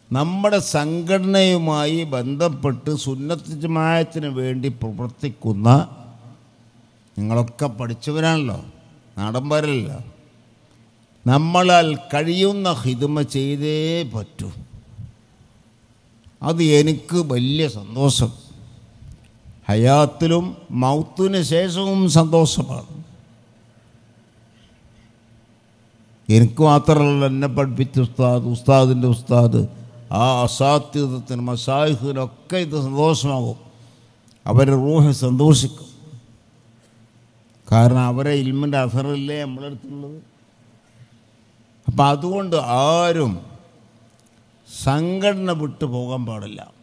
നമ്മുടെ സംഘടനയുമായി ബന്ധപ്പെട്ട് സുന്നത്ത് ജമായത്തിന് വേണ്ടി പ്രവർത്തിക്കുന്ന നിങ്ങളൊക്കെ പഠിച്ചവരാണല്ലോ നാടൻപാരല്ല നമ്മളാൽ കഴിയുന്ന ഹിതുമ ചെയ്തേ പറ്റൂ അത് എനിക്ക് വലിയ സന്തോഷം ഹയാത്തിലും മൗത്തിന് ശേഷവും സന്തോഷമാണ് എനിക്ക് മാത്രമല്ല എന്നെ പഠിപ്പിച്ച ഉസ്താദ് ഉസ്താദിൻ്റെ ഉസ്താദ് ആ അസാധ്യതത്തിന് മസാഹിനൊക്കെ ഇത് സന്തോഷമാകും അവരെ റൂഹ് സന്തോഷിക്കും കാരണം അവരെ ഇൽമിൻ്റെ അസറല്ലേ നമ്മളടുത്തുള്ളത് അപ്പം അതുകൊണ്ട് ആരും സംഘടന വിട്ടു പോകാൻ പാടില്ല